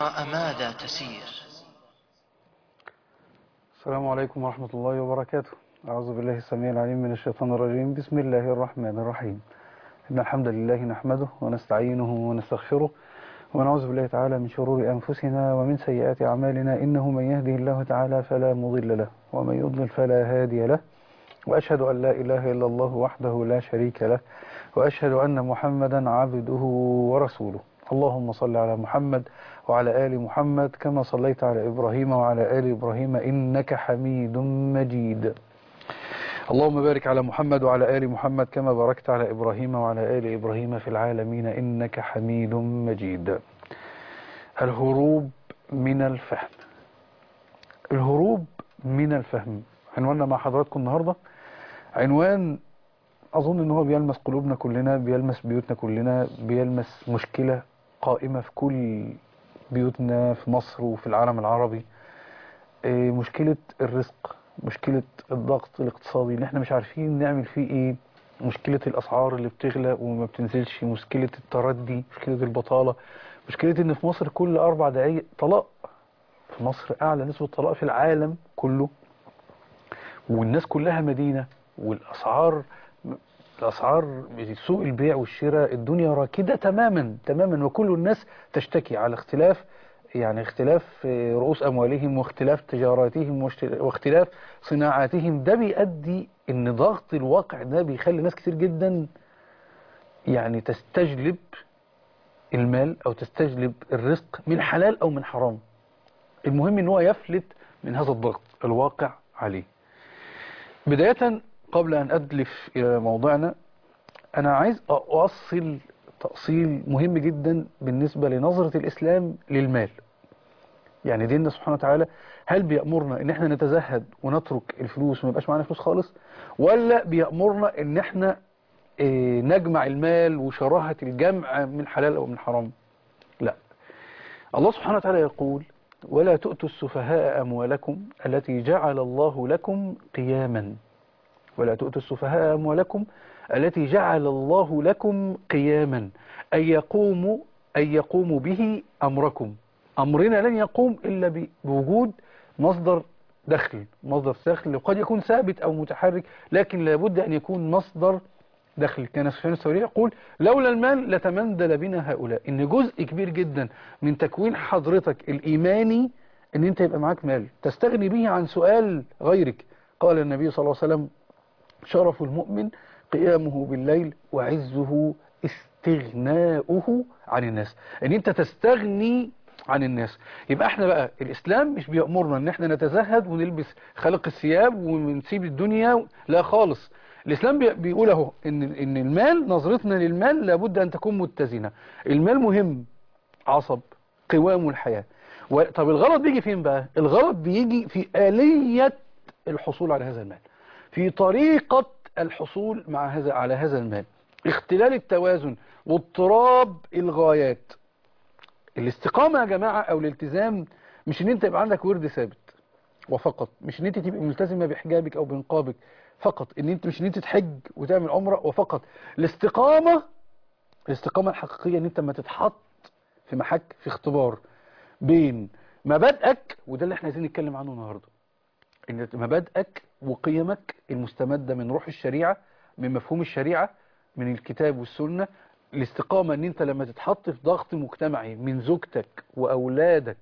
ماذا تسير السلام عليكم ورحمة الله وبركاته أعوذ بالله السميع العليم من الشيطان الرجيم بسم الله الرحمن الرحيم إن الحمد لله نحمده ونستعينه ونستغفره ونعوذ بالله تعالى من شرور أنفسنا ومن سيئات أعمالنا إنه من يهده الله تعالى فلا مضل له ومن يضلل فلا هادي له وأشهد أن لا إله إلا الله وحده لا شريك له وأشهد أن محمدا عبده ورسوله اللهم صل على محمد وعلى آل محمد كما صليت على إبراهيم وعلى آل إبراهيم إنك حميد مجيد اللهم بارك على محمد وعلى آل محمد كما باركت على إبراهيم وعلى آل إبراهيم في العالمين إنك حميد مجيد الهروب من الفهم الهروب من الفهم عنواننا مع حضراتكم النهاردة عنوان أظن أنه هو بيلمس قلوبنا كلنا بيلمس بيوتنا كلنا بيلمس مشكلة قائمة في كل بيوتنا في مصر وفي العالم العربي إيه مشكلة الرزق مشكلة الضغط الاقتصادي اللي احنا مش عارفين نعمل فيه ايه مشكلة الأسعار اللي بتغلى وما بتنزلش مشكلة التردي مشكلة البطالة مشكلة ان في مصر كل أربع دقايق طلاق في مصر أعلى نسبة طلاق في العالم كله والناس كلها مدينة والأسعار الأسعار سوق البيع والشراء الدنيا راكدة تماما تماما وكل الناس تشتكي على اختلاف يعني اختلاف رؤوس أموالهم واختلاف تجاراتهم واختلاف صناعاتهم ده بيؤدي ان ضغط الواقع ده بيخلي ناس كتير جدا يعني تستجلب المال أو تستجلب الرزق من حلال أو من حرام المهم ان هو يفلت من هذا الضغط الواقع عليه بداية قبل أن أدلف إلى موضوعنا أنا عايز أؤصل تأصيل مهم جدا بالنسبة لنظرة الإسلام للمال يعني ديننا سبحانه وتعالى هل بيأمرنا ان احنا نتزهد ونترك الفلوس وما يبقاش معانا فلوس خالص ولا بيأمرنا ان احنا اه نجمع المال وشراهة الجمع من حلال او من حرام لا الله سبحانه وتعالى يقول ولا تؤتوا السفهاء أموالكم التي جعل الله لكم قياما ولا تؤتوا السفهاء أموالكم التي جعل الله لكم قياما أن يقوموا أن يقوموا به أمركم أمرنا لن يقوم إلا بوجود مصدر دخل مصدر دخل قد يكون ثابت أو متحرك لكن لابد أن يكون مصدر دخل كان سفيان الثوري يقول لولا المال لتمندل بنا هؤلاء إن جزء كبير جدا من تكوين حضرتك الإيماني إن أنت يبقى معاك مال تستغني به عن سؤال غيرك قال النبي صلى الله عليه وسلم شرف المؤمن قيامه بالليل وعزه استغناؤه عن الناس ان انت تستغني عن الناس يبقى احنا بقى الاسلام مش بيأمرنا ان احنا نتزهد ونلبس خلق الثياب ونسيب الدنيا لا خالص الاسلام بيقول اهو ان ان المال نظرتنا للمال لابد ان تكون متزنه المال مهم عصب قوام الحياه طب الغلط بيجي فين بقى الغلط بيجي في آلية الحصول على هذا المال في طريقة الحصول مع هذا على هذا المال اختلال التوازن واضطراب الغايات الاستقامة يا جماعة او الالتزام مش ان انت يبقى عندك ورد ثابت وفقط مش ان انت تبقى ملتزمة بحجابك او بنقابك فقط ان انت مش ان انت تحج وتعمل عمرة وفقط الاستقامة الاستقامة الحقيقية ان انت ما تتحط في محك في اختبار بين مبادئك وده اللي احنا عايزين نتكلم عنه النهارده ان مبادئك وقيمك المستمدة من روح الشريعة من مفهوم الشريعة من الكتاب والسنة الاستقامة ان انت لما تتحط في ضغط مجتمعي من زوجتك واولادك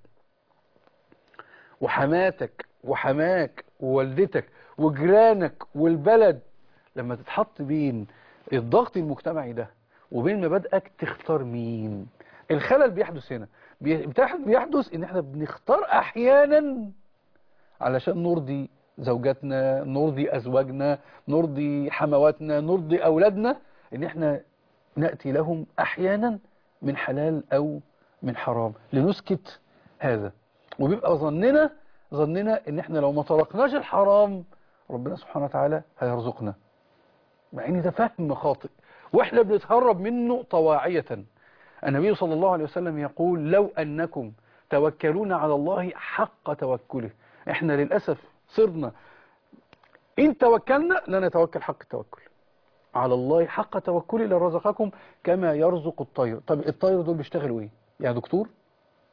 وحماتك وحماك ووالدتك وجيرانك والبلد لما تتحط بين الضغط المجتمعي ده وبين مبادئك تختار مين الخلل بيحدث هنا بيحدث ان احنا بنختار احيانا علشان نرضي زوجاتنا نرضي أزواجنا نرضي حمواتنا نرضي أولادنا إن إحنا نأتي لهم أحيانا من حلال أو من حرام لنسكت هذا وبيبقى ظننا ظننا إن إحنا لو ما تركناش الحرام ربنا سبحانه وتعالى هيرزقنا مع إن ده فهم خاطئ وإحنا بنتهرب منه طواعية النبي صلى الله عليه وسلم يقول لو أنكم توكلون على الله حق توكله احنا للأسف صرنا إن توكلنا لا نتوكل حق التوكل على الله حق توكله لرزقكم كما يرزق الطير طب الطير دول بيشتغلوا ايه يعني دكتور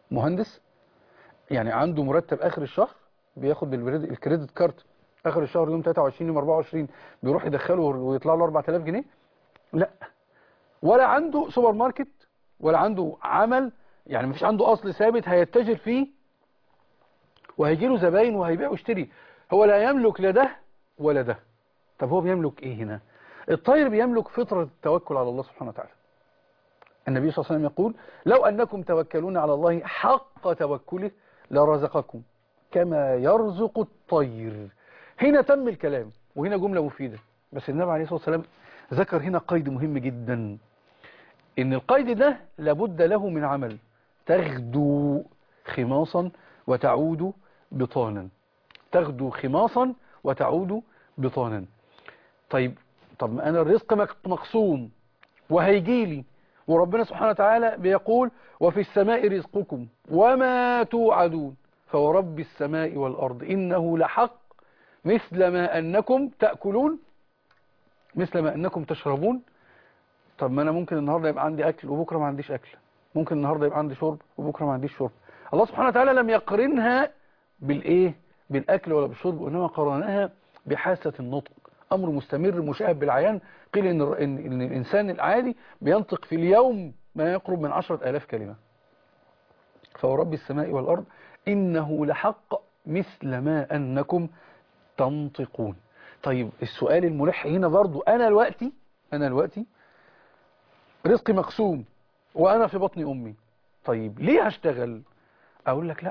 مهندس يعني عنده مرتب اخر الشهر بياخد بالبريد- الكريدت كارد اخر الشهر يوم 23 يوم 24 بيروح يدخله ويطلع له 4000 جنيه لا ولا عنده سوبر ماركت ولا عنده عمل يعني مفيش عنده اصل ثابت هيتجر فيه وهيجي له زباين وهيبيع ويشتري هو لا يملك لا ده ولا ده طب هو بيملك ايه هنا الطير بيملك فطرة التوكل على الله سبحانه وتعالى النبي صلى الله عليه وسلم يقول لو أنكم توكلون على الله حق توكله لرزقكم كما يرزق الطير هنا تم الكلام وهنا جملة مفيدة بس النبي عليه الصلاة والسلام ذكر هنا قيد مهم جدا إن القيد ده لابد له من عمل تغدو خماصا وتعود بطانا تغدو خماصا وتعود بطانا طيب طب ما أنا الرزق مك- مقسوم وهيجيلي وربنا سبحانه وتعالى بيقول وفي السماء رزقكم وما توعدون فورب السماء والأرض إنه لحق مثل ما أنكم تأكلون مثل ما أنكم تشربون طب ما أنا ممكن النهاردة يبقى عندي أكل وبكرة ما عنديش أكل ممكن النهاردة يبقى عندي شرب وبكرة ما عنديش شرب الله سبحانه وتعالى لم يقرنها بالإيه بالأكل ولا بالشرب وإنما قرنها بحاسة النطق أمر مستمر مشاهد بالعيان قيل إن, الر- إن, إن الإنسان العادي بينطق في اليوم ما يقرب من عشرة آلاف كلمة فورب السماء والأرض إنه لحق مثل ما أنكم تنطقون طيب السؤال الملح هنا برضو أنا الوقتي أنا الوقتي رزقي مقسوم وأنا في بطن أمي طيب ليه هشتغل أقول لك لا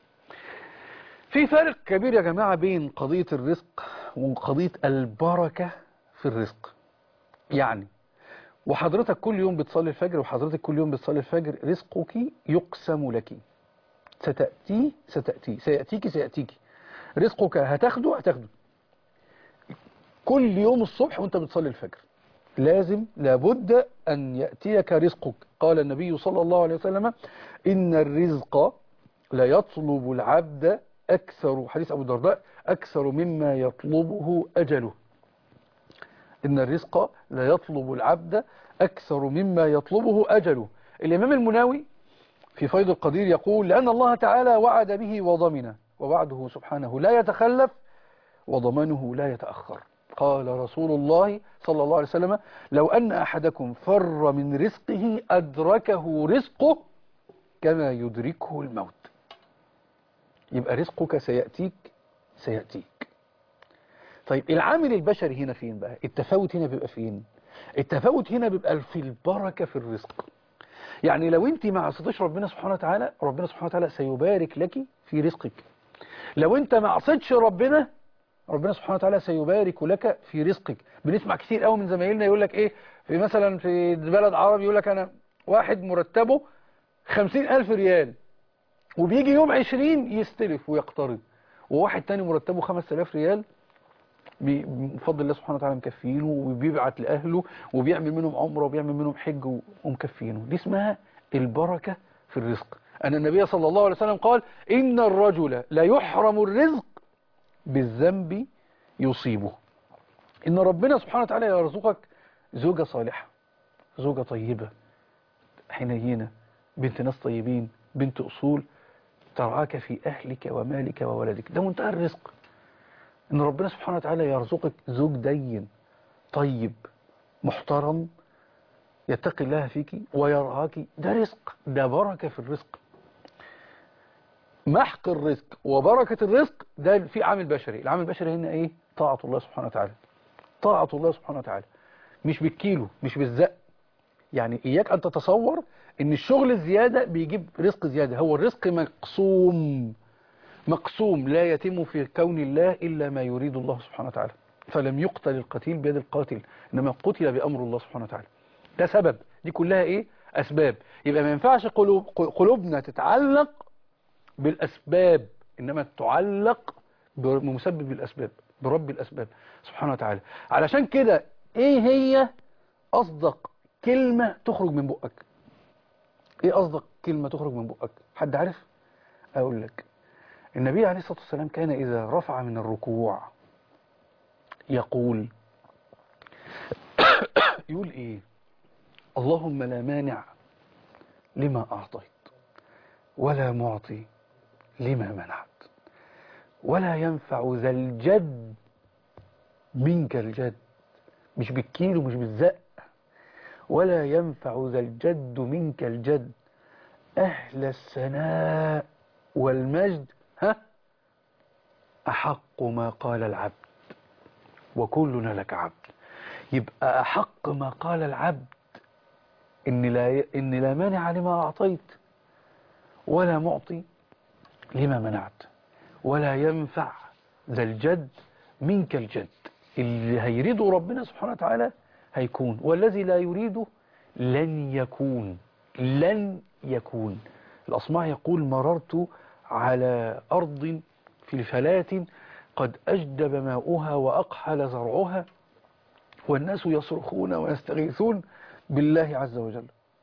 في فرق كبير يا جماعة بين قضية الرزق وقضية البركة في الرزق يعني وحضرتك كل يوم بتصلي الفجر وحضرتك كل يوم بتصلي الفجر رزقك يقسم لك ستأتي ستأتي سيأتيك سيأتيك رزقك هتاخده هتاخده كل يوم الصبح وانت بتصلي الفجر لازم لابد أن يأتيك رزقك قال النبي صلى الله عليه وسلم إن الرزق لا يطلب العبد أكثر حديث أبو الدرداء أكثر مما يطلبه أجله إن الرزق لا يطلب العبد أكثر مما يطلبه أجله الإمام المناوي في فيض القدير يقول لأن الله تعالى وعد به وضمنه ووعده سبحانه لا يتخلف وضمانه لا يتأخر قال رسول الله صلى الله عليه وسلم لو أن أحدكم فر من رزقه أدركه رزقه كما يدركه الموت يبقى رزقك سيأتيك سيأتيك طيب العامل البشري هنا فين بقى التفاوت هنا بيبقى فين التفاوت هنا بيبقى في البركة في الرزق يعني لو انت ما عصيتش ربنا سبحانه وتعالى ربنا سبحانه وتعالى سيبارك لك في رزقك لو انت ما عصيتش ربنا ربنا سبحانه وتعالى سيبارك لك في رزقك بنسمع كتير قوي من زمايلنا يقول لك ايه في مثلا في بلد عربي يقول لك انا واحد مرتبه خمسين ألف ريال وبيجي يوم عشرين يستلف ويقترض وواحد تاني مرتبه خمس آلاف ريال بي- بفضل الله سبحانه وتعالى مكفينه وبيبعت لأهله وبيعمل منهم عمره وبيعمل منهم حج و- ومكفينه دي اسمها البركة في الرزق أن النبي صلى الله عليه وسلم قال إن الرجل لا يحرم الرزق بالذنب يصيبه إن ربنا سبحانه وتعالى يرزقك زوجة صالحة زوجة طيبة حنينة بنت ناس طيبين بنت أصول ترعاك في أهلك ومالك وولدك ده منتهى الرزق إن ربنا سبحانه وتعالى يرزقك زوج دين طيب محترم يتقي الله فيك ويرعاك ده رزق ده بركة في الرزق محق الرزق وبركة الرزق ده في عامل بشري العامل البشري هنا ايه طاعة الله سبحانه وتعالى طاعة الله سبحانه وتعالى مش بالكيلو مش بالزق يعني إياك أن تتصور إن الشغل الزيادة بيجيب رزق زيادة هو الرزق مقسوم مقسوم لا يتم في كون الله إلا ما يريد الله سبحانه وتعالى فلم يقتل القتيل بيد القاتل إنما قتل بأمر الله سبحانه وتعالى ده سبب دي كلها إيه أسباب يبقى ما ينفعش قلوب قلوبنا تتعلق بالأسباب إنما تعلق بمسبب الأسباب برب الأسباب سبحانه وتعالى علشان كده إيه هي أصدق كلمة تخرج من بقك إيه أصدق كلمة تخرج من بقك حد عارف أقول لك النبي عليه الصلاة والسلام كان إذا رفع من الركوع يقول يقول إيه اللهم لا مانع لما أعطيت ولا معطي لما منعت ولا ينفع ذا الجد منك الجد مش بالكيلو مش بالزق ولا ينفع ذا الجد منك الجد أهل الثناء والمجد ها أحق ما قال العبد وكلنا لك عبد يبقى أحق ما قال العبد إن لا, إن لا مانع لما أعطيت ولا معطي لما منعت ولا ينفع ذا الجد منك الجد اللي هيريده ربنا سبحانه وتعالى هيكون والذي لا يريده لن يكون لن يكون الأصمع يقول مررت على أرض في فلاة قد أجدب ماؤها وأقحل زرعها والناس يصرخون ويستغيثون بالله عز وجل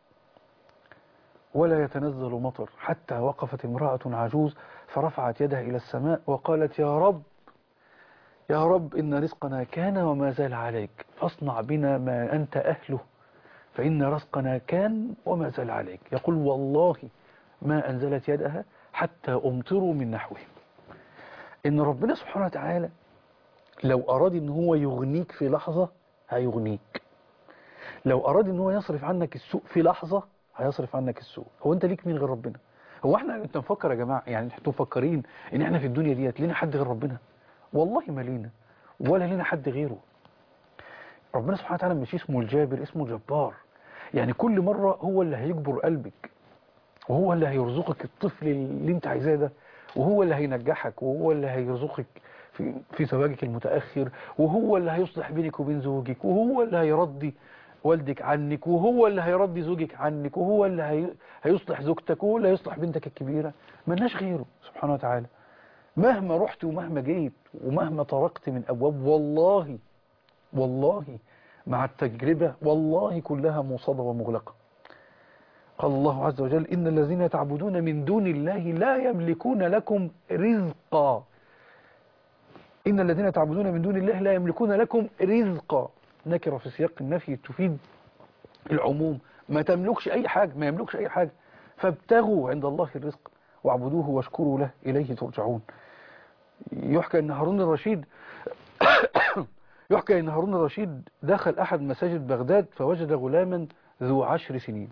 ولا يتنزل مطر حتى وقفت امرأة عجوز فرفعت يدها إلى السماء وقالت يا رب يا رب إن رزقنا كان وما زال عليك فاصنع بنا ما أنت أهله فإن رزقنا كان وما زال عليك يقول والله ما أنزلت يدها حتى أمطروا من نحوهم إن ربنا سبحانه وتعالى لو أراد إن هو يغنيك في لحظة هيغنيك لو أراد إن هو يصرف عنك السوء في لحظة هيصرف عنك السوء هو أنت ليك مين غير ربنا هو احنا انت مفكر يا جماعة يعني انتوا مفكرين ان احنا في الدنيا ديت لينا حد غير ربنا والله ما لينا ولا لينا حد غيره ربنا سبحانه وتعالى مش اسمه الجابر اسمه الجبار يعني كل مرة هو اللي هيجبر قلبك وهو اللي هيرزقك الطفل اللي انت عايزاه ده وهو اللي هينجحك وهو اللي هيرزقك في, في زواجك المتأخر وهو اللي هيصلح بينك وبين زوجك وهو اللي هيرضي والدك عنك وهو اللي هيرضي زوجك عنك وهو اللي هي... هيصلح زوجتك وهو اللي هيصلح بنتك الكبيرة ملناش غيره سبحانه وتعالى مهما رحت ومهما جيت ومهما طرقت من أبواب والله والله مع التجربة والله كلها موصدة ومغلقة قال الله عز وجل إن الذين تعبدون من دون الله لا يملكون لكم رزقا إن الذين تعبدون من دون الله لا يملكون لكم رزقا نكرة في سياق النفي تفيد العموم ما تملكش أي حاجة ما يملكش أي حاجة فابتغوا عند الله الرزق واعبدوه واشكروا له إليه ترجعون يحكى أن هارون الرشيد يحكى أن هارون الرشيد دخل أحد مساجد بغداد فوجد غلاما ذو عشر سنين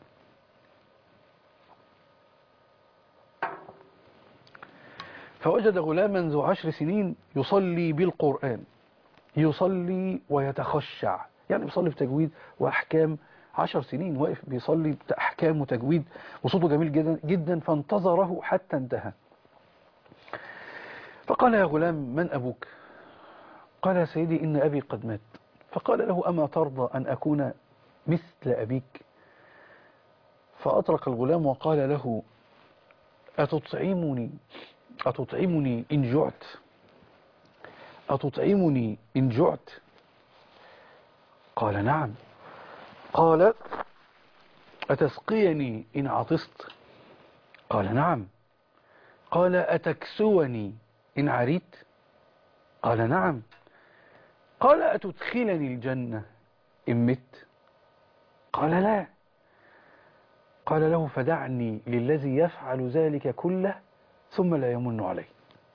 فوجد غلاما ذو عشر سنين يصلي بالقرآن يصلي ويتخشع يعني بيصلي بتجويد وأحكام عشر سنين واقف بيصلي بأحكام وتجويد وصوته جميل جدا, جدا فانتظره حتى انتهى فقال يا غلام من أبوك قال يا سيدي إن أبي قد مات فقال له أما ترضى أن أكون مثل أبيك فأطرق الغلام وقال له أتطعمني أتطعمني إن جعت أتطعمني إن جعت قال نعم قال أتسقيني إن عطست قال نعم قال أتكسوني إن عريت قال نعم قال أتدخلني الجنة إن مت قال لا قال له فدعني للذي يفعل ذلك كله ثم لا يمن عليه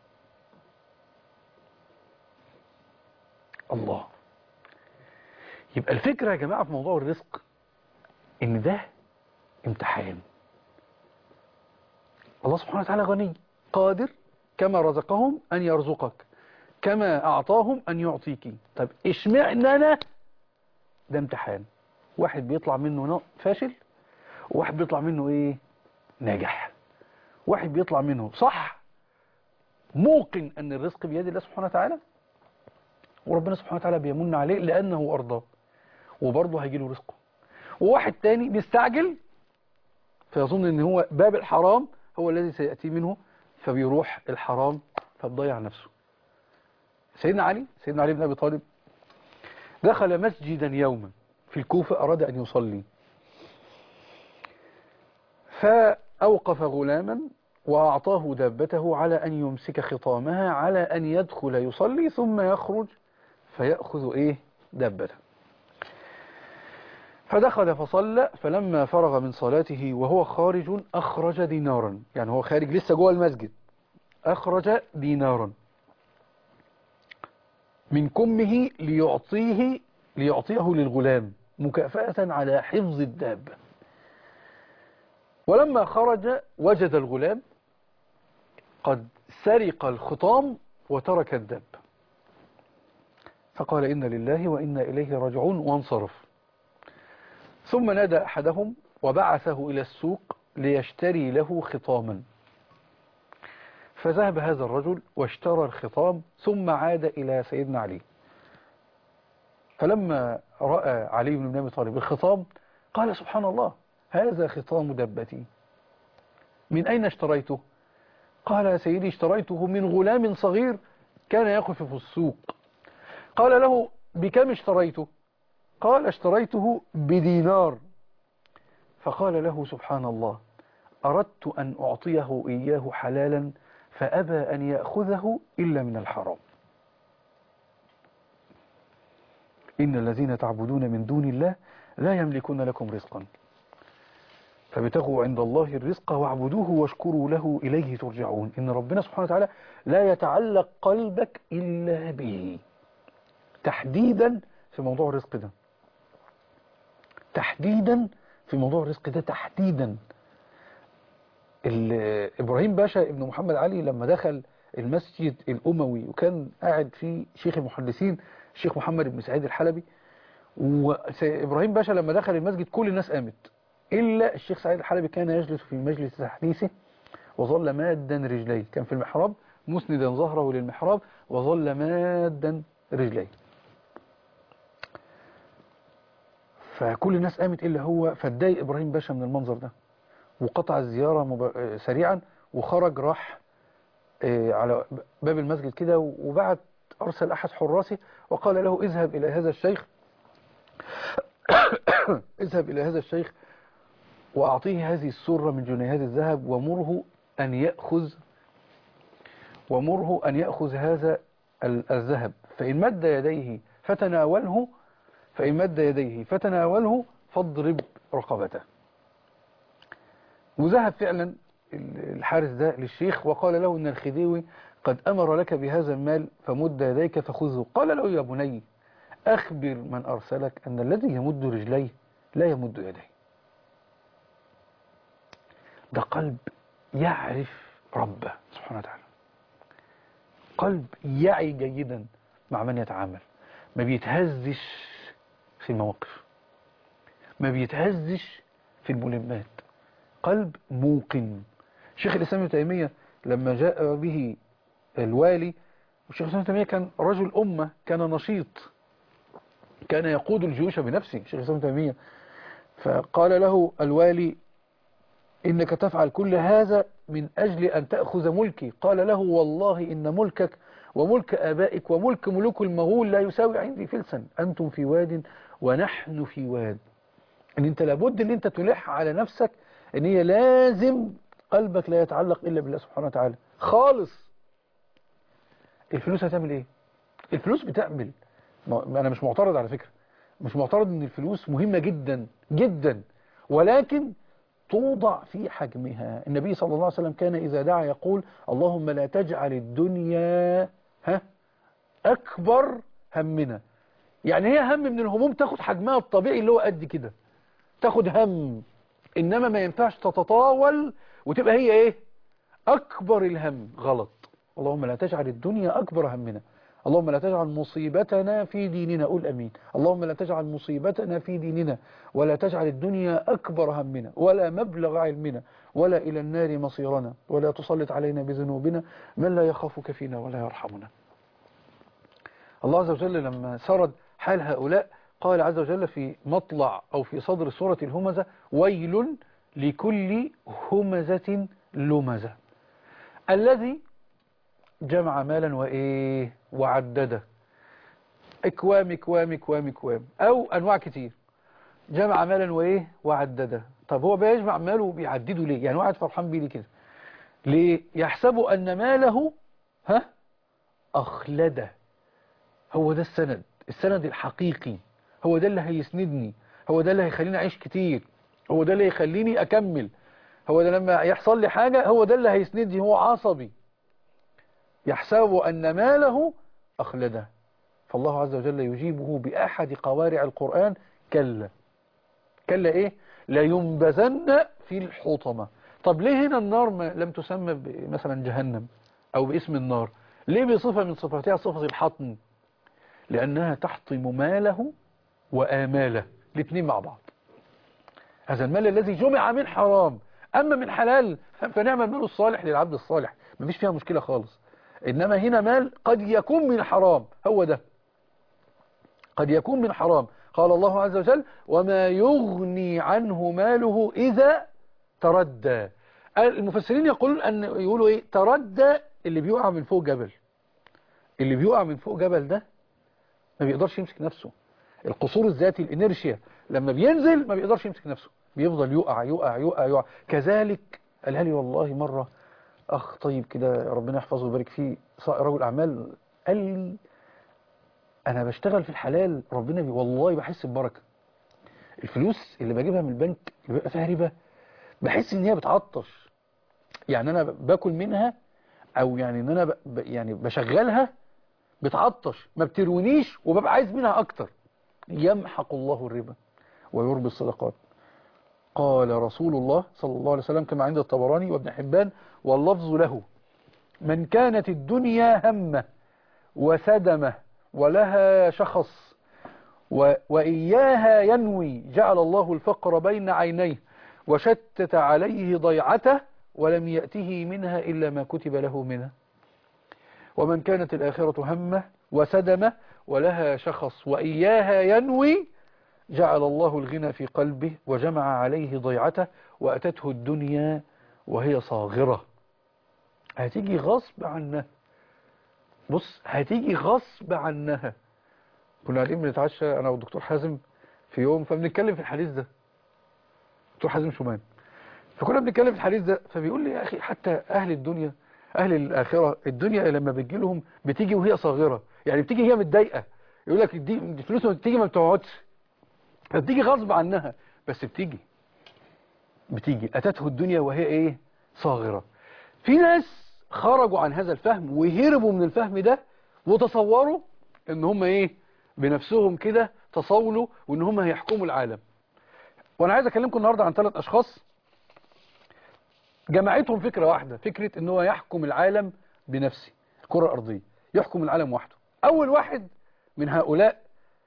الله يبقى الفكرة يا جماعة في موضوع الرزق ان ده امتحان الله سبحانه وتعالى غني قادر كما رزقهم ان يرزقك كما اعطاهم ان يعطيك طب اشمعنى انا ده امتحان واحد بيطلع منه فاشل وواحد بيطلع منه ايه ناجح واحد بيطلع منه صح موقن ان الرزق بيد الله سبحانه وتعالى وربنا سبحانه وتعالى بيمن عليه لانه ارضاه وبرضه هيجي له رزقه وواحد تاني بيستعجل فيظن ان هو باب الحرام هو الذي سيأتي منه فبيروح الحرام فبضيع نفسه سيدنا علي سيدنا علي بن أبي طالب دخل مسجدا يوما في الكوفة أراد أن يصلي فأوقف غلاما وأعطاه دابته على أن يمسك خطامها على أن يدخل يصلي ثم يخرج فيأخذ إيه دابته فدخل فصلى فلما فرغ من صلاته وهو خارج أخرج دينارا يعني هو خارج لسه جوه المسجد أخرج دينارا من كمه ليعطيه ليعطيه للغلام مكافأة على حفظ الدابة ولما خرج وجد الغلام قد سرق الخطام وترك الدابة فقال إن لله وإنا إليه راجعون وانصرف ثم نادى أحدهم وبعثه إلى السوق ليشتري له خطاما فذهب هذا الرجل واشترى الخطام ثم عاد إلى سيدنا علي فلما رأى علي بن أبي طالب الخطام قال سبحان الله هذا خطام دبتي من أين اشتريته قال يا سيدي اشتريته من غلام صغير كان يقف في السوق قال له بكم اشتريته قال اشتريته بدينار فقال له سبحان الله أردت أن أعطيه إياه حلالا فأبى أن يأخذه إلا من الحرام إن الذين تعبدون من دون الله لا يملكون لكم رزقا فابتغوا عند الله الرزق واعبدوه واشكروا له إليه ترجعون إن ربنا سبحانه وتعالى لا يتعلق قلبك إلا به تحديدا في موضوع الرزق ده تحديدا في موضوع الرزق ده تحديدا إبراهيم باشا ابن محمد علي لما دخل المسجد الأموي وكان قاعد فيه شيخ المحدثين الشيخ محمد بن سعيد الحلبي وإبراهيم باشا لما دخل المسجد كل الناس قامت إلا الشيخ سعيد الحلبي كان يجلس في مجلس تحديثه وظل مادا رجليه كان في المحراب مسندا ظهره للمحراب وظل مادا رجليه فكل الناس قامت إلا هو فاتضايق إبراهيم باشا من المنظر ده وقطع الزيارة مب... سريعا وخرج راح على باب المسجد كده وبعت أرسل أحد حراسه وقال له اذهب إلى هذا الشيخ اذهب إلى هذا الشيخ وأعطيه هذه السرة من جنيهات الذهب ومره أن يأخذ ومره أن يأخذ هذا الذهب فإن مد يديه فتناوله فإن مد يديه فتناوله فاضرب رقبته وذهب فعلا الحارس ده للشيخ وقال له إن الخديوي قد أمر لك بهذا المال فمد يديك فخذه قال له يا بني أخبر من أرسلك أن الذي يمد رجليه لا يمد يديه ده قلب يعرف ربه سبحانه وتعالى قلب يعي جيدا مع من يتعامل ما بيتهزش في المواقف ما بيتهزش في الملمات قلب موقن شيخ الإسلام ابن تيمية لما جاء به الوالي والشيخ الإسلام ابن تيمية كان رجل أمة كان نشيط كان يقود الجيوش بنفسه شيخ الإسلام ابن تيمية فقال له الوالي إنك تفعل كل هذا من أجل أن تأخذ ملكي قال له والله إن ملكك وملك آبائك وملك ملوك المغول لا يساوي عندي فلسا أنتم في واد ونحن في واد ان انت لابد ان انت تلح على نفسك ان هي لازم قلبك لا يتعلق الا بالله سبحانه وتعالى خالص الفلوس هتعمل ايه الفلوس بتعمل انا مش معترض على فكرة مش معترض ان الفلوس مهمة جدا جدا ولكن توضع في حجمها النبي صلى الله عليه وسلم كان إذا دعا يقول اللهم لا تجعل الدنيا ها أكبر همنا يعني هي هم من الهموم تاخد حجمها الطبيعي اللي هو قد كده تاخد هم إنما ما ينفعش تتطاول وتبقى هي إيه أكبر الهم غلط اللهم لا تجعل الدنيا أكبر همنا اللهم لا تجعل مصيبتنا في ديننا قول أمين اللهم لا تجعل مصيبتنا في ديننا ولا تجعل الدنيا أكبر همنا ولا مبلغ علمنا ولا إلى النار مصيرنا ولا تسلط علينا بذنوبنا من لا يخافك فينا ولا يرحمنا الله عز وجل لما سرد حال هؤلاء قال عز وجل في مطلع أو في صدر سورة الهمزة ويل لكل همزة لمزة الذي جمع مالا وإيه وعدده اكوام اكوام اكوام اكوام او انواع كتير جمع مالا وايه وعدده طب هو بيجمع ماله وبيعدده ليه يعني واحد فرحان بيه ليه كده ليه يحسب ان ماله ها اخلده هو ده السند السند الحقيقي هو ده اللي هيسندني هو ده اللي هيخليني اعيش كتير هو ده اللي هيخليني اكمل هو ده لما يحصل لي حاجة هو ده اللي هيسندني هو عصبي يحسب أن ماله أخلده فالله عز وجل يجيبه بأحد قوارع القرآن كلا كلا إيه لا ينبذن في الحطمة طب ليه هنا النار ما لم تسمى ب- مثلا جهنم أو باسم النار ليه بصفة من صفاتها صفة الحطم لأنها تحطم ماله وآماله الاثنين مع بعض هذا المال الذي جمع من حرام أما من حلال فنعم المال الصالح للعبد الصالح مفيش فيها مشكلة خالص إنما هنا مال قد يكون من حرام هو ده قد يكون من حرام قال الله عز وجل وما يغني عنه ماله إذا تردى المفسرين يقولون أن يقولوا إيه تردى اللي بيقع من فوق جبل اللي بيقع من فوق جبل ده ما بيقدرش يمسك نفسه القصور الذاتي الانيرشيا لما بينزل ما بيقدرش يمسك نفسه بيفضل يقع يقع يقع يقع كذلك قالها لي والله مرة أخ طيب كده ربنا يحفظه ويبارك فيه ص- رجل أعمال قال لي أنا بشتغل في الحلال ربنا بي والله بحس ببركة الفلوس اللي بجيبها من البنك اللي بيبقى فيها ربا بحس إن هي بتعطش يعني أنا باكل منها أو يعني إن أنا ب... ب- يعني بشغلها بتعطش ما بتروينيش وببقى عايز منها أكتر يمحق الله الربا ويربي الصدقات قال رسول الله صلى الله عليه وسلم كما عند الطبراني وابن حبان واللفظ له من كانت الدنيا همه وسدمه ولها شخص و وإياها ينوي جعل الله الفقر بين عينيه وشتت عليه ضيعته ولم يأته منها إلا ما كتب له منها ومن كانت الآخرة همه وسدمه ولها شخص وإياها ينوي جعل الله الغنى في قلبه وجمع عليه ضيعته وأتته الدنيا وهي صاغرة هتيجي غصب عنها بص هتيجي غصب عنها كنا قاعدين بنتعشى أنا والدكتور حازم في يوم فبنتكلم في الحديث ده دكتور حازم شومان فكنا بنتكلم في الحديث ده فبيقول لي يا أخي حتى أهل الدنيا أهل الآخرة الدنيا لما بتجي لهم بتيجي وهي صاغرة يعني بتيجي هي متضايقة يقول لك دي الفلوس لما بتيجي ما بتقعدش فبتيجي غصب عنها بس بتيجي بتيجي أتته الدنيا وهي إيه صاغرة في ناس خرجوا عن هذا الفهم وهربوا من الفهم ده وتصوروا ان هم ايه بنفسهم كده تصولوا وان هم هيحكموا العالم وانا عايز اكلمكم النهارده عن ثلاث اشخاص جمعتهم فكرة واحدة فكرة ان هو يحكم العالم بنفسه الكرة الارضية يحكم العالم وحده اول واحد من هؤلاء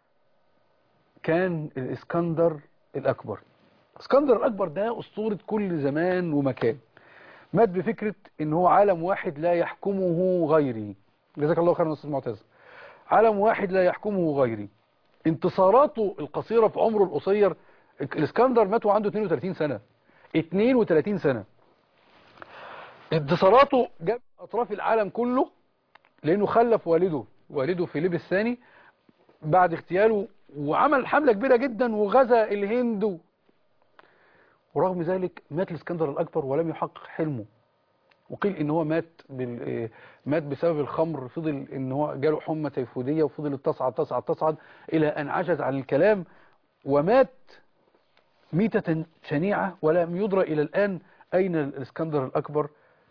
كان الاسكندر الاكبر اسكندر الاكبر ده اسطورة كل زمان ومكان مات بفكرة ان هو عالم واحد لا يحكمه غيري جزاك الله خيرا يا استاذ معتز عالم واحد لا يحكمه غيري انتصاراته القصيرة في عمره القصير الاسكندر مات وعنده 32 سنة 32 سنة انتصاراته جاب اطراف العالم كله لانه خلف والده والده فيليب الثاني بعد اغتياله وعمل حملة كبيرة جدا وغزا الهند ورغم ذلك مات الاسكندر الأكبر ولم يحقق حلمه وقيل ان هو مات بال... مات بسبب الخمر فضل ان هو جاله حمى تيفودية وفضل تصعد تصعد تصعد الى ان عجز عن الكلام ومات ميتة شنيعة ولم يدرى الى الان اين الاسكندر الاكبر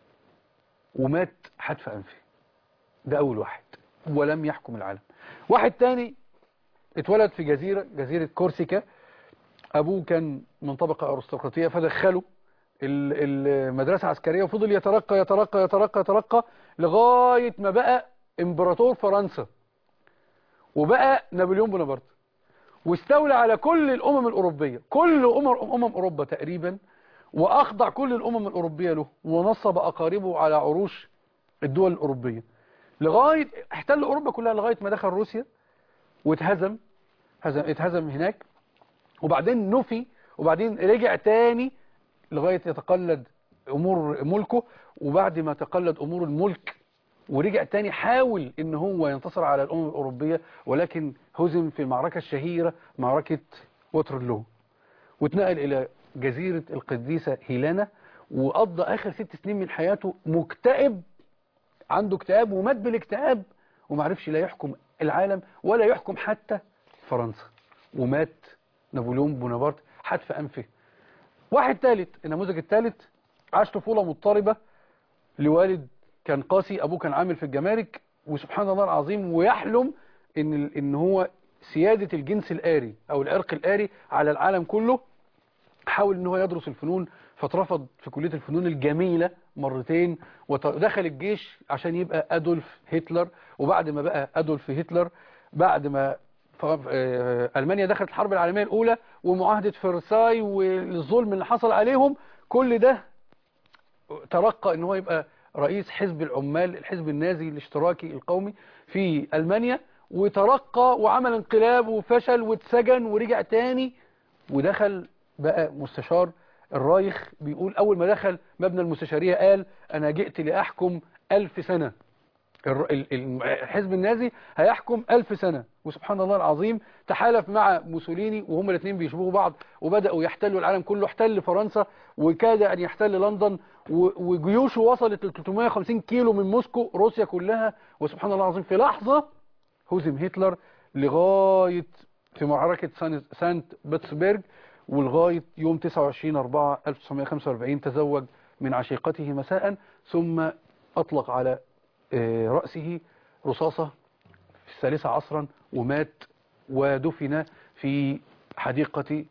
ومات حتف انفه ده اول واحد ولم يحكم العالم واحد تاني اتولد في جزيرة جزيرة كورسيكا ابوه كان من طبقة ارستقراطية فدخله المدرسة عسكرية وفضل يترقى يترقى يترقى يترقى لغاية ما بقى امبراطور فرنسا وبقى نابليون بونابرت واستولى على كل الامم الاوروبية كل امم امم اوروبا تقريبا واخضع كل الامم الاوروبية له ونصب اقاربه على عروش الدول الاوروبية لغاية احتل اوروبا كلها لغاية ما دخل روسيا واتهزم هزم اتهزم هناك وبعدين نفي وبعدين رجع تاني لغاية يتقلد امور ملكه وبعد ما تقلد امور الملك ورجع تاني حاول ان هو ينتصر على الامم الاوروبية ولكن هزم في المعركة الشهيرة معركة ووترلو واتنقل الى جزيرة القديسة هيلانا وقضى اخر ست سنين من حياته مكتئب عنده اكتئاب ومات بالاكتئاب ومعرفش لا يحكم العالم ولا يحكم حتى فرنسا ومات نابليون بونابرت حتف أنفه واحد ثالث النموذج الثالث عاش طفولة مضطربة لوالد كان قاسي أبوه كان عامل في الجمارك وسبحان الله العظيم ويحلم إن, إن هو سيادة الجنس الآري أو العرق الآري على العالم كله حاول ان هو يدرس الفنون فاترفض في كلية الفنون الجميلة مرتين ودخل الجيش عشان يبقى أدولف هتلر وبعد ما بقى أدولف هتلر بعد ما ألمانيا دخلت الحرب العالمية الأولى ومعاهدة فرساي والظلم اللي حصل عليهم كل ده ترقى ان هو يبقى رئيس حزب العمال الحزب النازي الاشتراكي القومي في ألمانيا وترقى وعمل انقلاب وفشل واتسجن ورجع تاني ودخل بقى مستشار الرايخ بيقول أول ما دخل مبنى المستشارية قال أنا جئت لأحكم ألف سنة الحزب النازي هيحكم ألف سنة وسبحان الله العظيم تحالف مع موسوليني وهما الاثنين بيشبهوا بعض وبدأوا يحتلوا العالم كله احتل فرنسا وكاد أن يحتل لندن وجيوشه وصلت ل 350 كيلو من موسكو روسيا كلها وسبحان الله العظيم في لحظة هزم هتلر لغاية في معركة سانت بطسبرج ولغاية يوم 29 4 1945 تزوج من عشيقته مساء ثم أطلق على رأسه رصاصة في الثالثة عصرا ومات ودفن في حديقة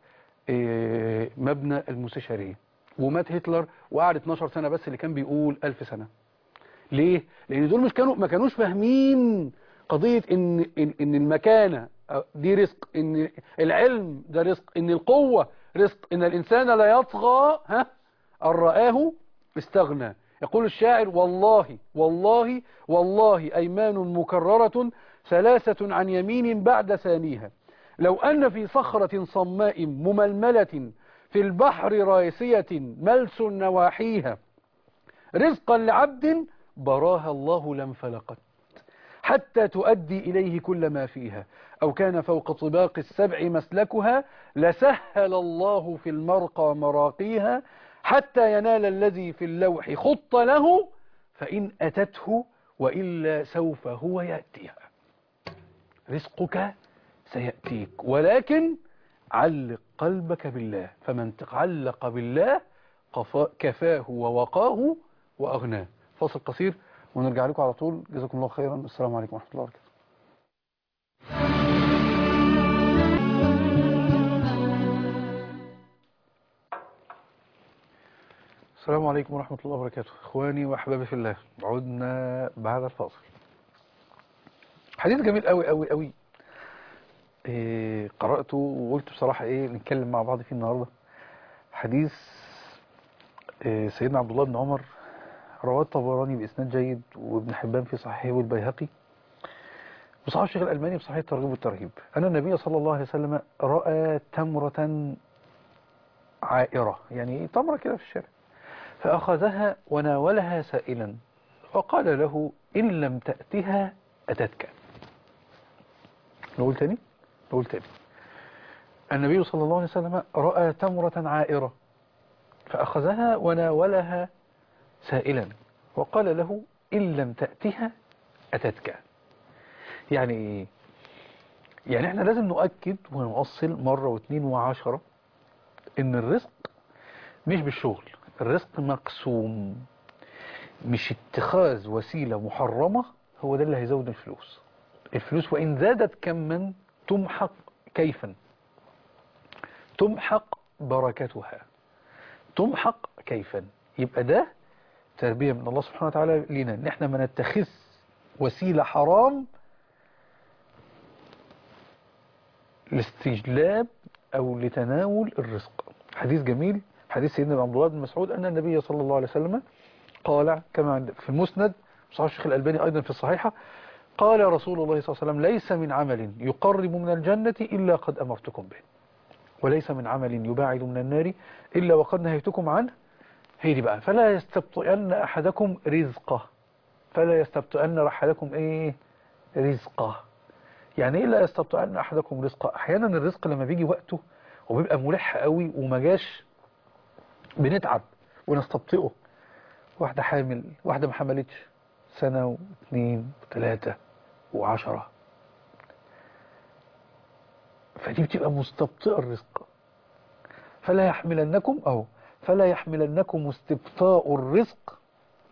مبنى المستشارية ومات هتلر وقعد 12 سنة بس اللي كان بيقول 1000 سنة ليه؟ لأن دول مش كانوا ما كانوش فاهمين قضية إن, إن, إن المكانة دي رزق إن العلم ده رزق إن القوة رزق إن الإنسان لا يطغى ها أن رآه استغنى يقول الشاعر والله والله والله أيمان مكررة ثلاثة عن يمين بعد ثانيها لو أن في صخرة صماء مململة في البحر راسية ملس نواحيها رزقا لعبد براها الله لانفلقت حتى تؤدي إليه كل ما فيها أو كان فوق طباق السبع مسلكها لسهل الله في المرقى مراقيها حتى ينال الذي في اللوح خط له فإن أتته وإلا سوف هو يأتيها رزقك سيأتيك ولكن علق قلبك بالله فمن تعلق بالله كفاه ووقاه وأغناه فاصل قصير ونرجع لكم على طول جزاكم الله خيرا السلام عليكم ورحمة الله وبركاته السلام عليكم ورحمة الله وبركاته إخواني وأحبابي في الله عدنا بعد الفاصل حديث جميل قوي قوي قوي إيه قرأته وقلت بصراحة إيه نتكلم مع بعض فيه النهاردة حديث إيه سيدنا عبد الله بن عمر رواه الطبراني بإسناد جيد وابن حبان في صحيحه والبيهقي وصحاب الشيخ الألماني بصحيح الترغيب والترهيب أن النبي صلى الله عليه وسلم رأى تمرة عائرة يعني تمرة كده في الشارع فأخذها وناولها سائلا وقال له إن لم تأتها أتتك نقول تاني نقول تاني النبي صلى الله عليه وسلم رأى تمرة عائرة فأخذها وناولها سائلا وقال له إن لم تأتها أتتك يعني إيه يعني احنا لازم نؤكد ونؤصل مرة واثنين وعشرة ان الرزق مش بالشغل الرزق مقسوم مش اتخاذ وسيلة محرمة هو ده اللي هيزود الفلوس الفلوس وإن زادت كما تمحق كيفا تمحق بركتها تمحق كيفا يبقى ده تربية من الله سبحانه وتعالى لنا ان احنا ما نتخذ وسيلة حرام لاستجلاب او لتناول الرزق حديث جميل حديث سيدنا عبد الله بن مسعود ان النبي صلى الله عليه وسلم قال كما في المسند صحيح الشيخ الألباني أيضا في الصحيحة قال رسول الله صلى الله عليه وسلم ليس من عمل يقرب من الجنة إلا قد أمرتكم به وليس من عمل يباعد من النار إلا وقد نهيتكم عنه هي دي بقى فلا يستبطئن أحدكم رزقه فلا يستبطئن أحدكم إيه رزقه يعني إيه لا يستبطئن أحدكم رزقه أحيانا الرزق لما بيجي وقته وبيبقى ملح قوي وما جاش بنتعب ونستبطئه واحدة حامل واحدة ما حملتش سنة واثنين وثلاثة وعشرة فدي بتبقى مستبطئ الرزق فلا يحملنكم أو فلا يحملنكم استبطاء الرزق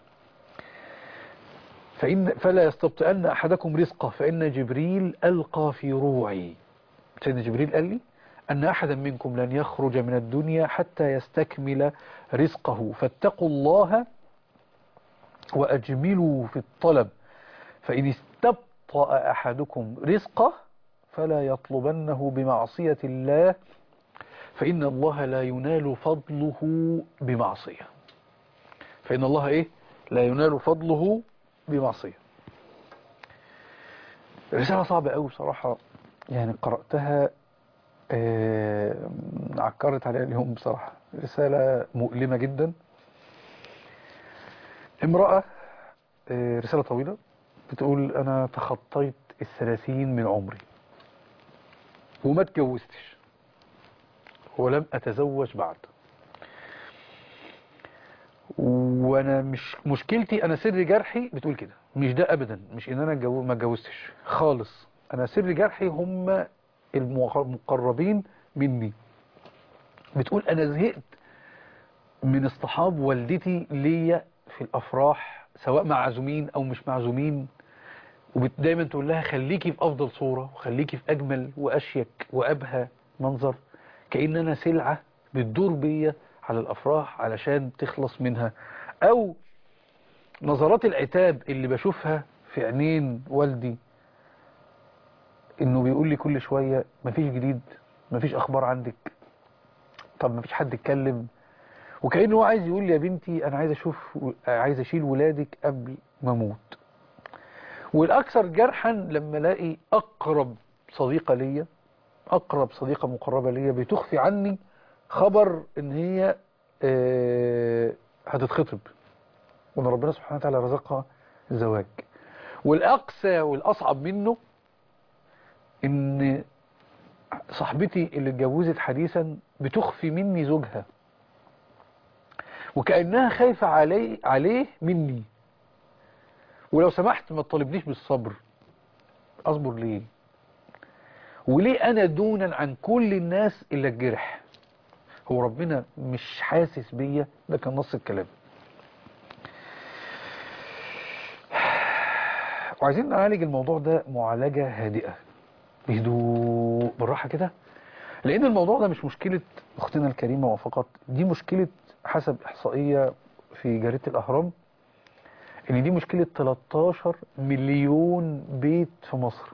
فإن فلا يستبطئن أحدكم رزقه فإن جبريل ألقى في روعي سيدنا جبريل قال لي أن أحدا منكم لن يخرج من الدنيا حتى يستكمل رزقه فاتقوا الله وأجملوا في الطلب فإن استبطأ أحدكم رزقه فلا يطلبنه بمعصية الله فإن الله لا ينال فضله بمعصية فإن الله إيه لا ينال فضله بمعصية رسالة صعبة قوي بصراحة يعني قرأتها آه، عكرت عليها اليوم بصراحة رسالة مؤلمة جدا امرأة آه، رسالة طويلة بتقول أنا تخطيت الثلاثين من عمري وما اتجوزتش ولم أتزوج بعد وانا مش مشكلتي انا سر جرحي بتقول كده مش ده ابدا مش ان انا جو ما اتجوزتش خالص انا سر جرحي هم المقربين مني بتقول انا زهقت من اصطحاب والدتي ليا في الافراح سواء معزومين او مش معزومين ودايما تقول لها خليكي في افضل صورة وخليكي في اجمل واشيك وابهى منظر كأن انا سلعة بتدور بيا على الافراح علشان تخلص منها او نظرات العتاب اللي بشوفها في عينين والدي انه بيقول لي كل شوية مفيش جديد مفيش اخبار عندك طب مفيش حد اتكلم وكأنه هو عايز يقول لي يا بنتي انا عايز اشوف عايز اشيل ولادك قبل ما اموت والاكثر جرحا لما الاقي اقرب صديقة ليا اقرب صديقة مقربة ليا بتخفي عني خبر ان هي آه، هتتخطب وان ربنا سبحانه وتعالى رزقها الزواج والاقسى والاصعب منه ان صاحبتي اللي اتجوزت حديثا بتخفي مني زوجها وكأنها خايفة عليه, عليه مني ولو سمحت ما تطالبنيش بالصبر اصبر ليه وليه انا دونا عن كل الناس اللي اتجرح هو ربنا مش حاسس بيا ده كان نص الكلام وعايزين نعالج الموضوع ده معالجة هادئة بهدوء بالراحة كده لأن الموضوع ده مش مشكلة أختنا الكريمة وفقط دي مشكلة حسب إحصائية في جريدة الأهرام إن دي مشكلة 13 مليون بيت في مصر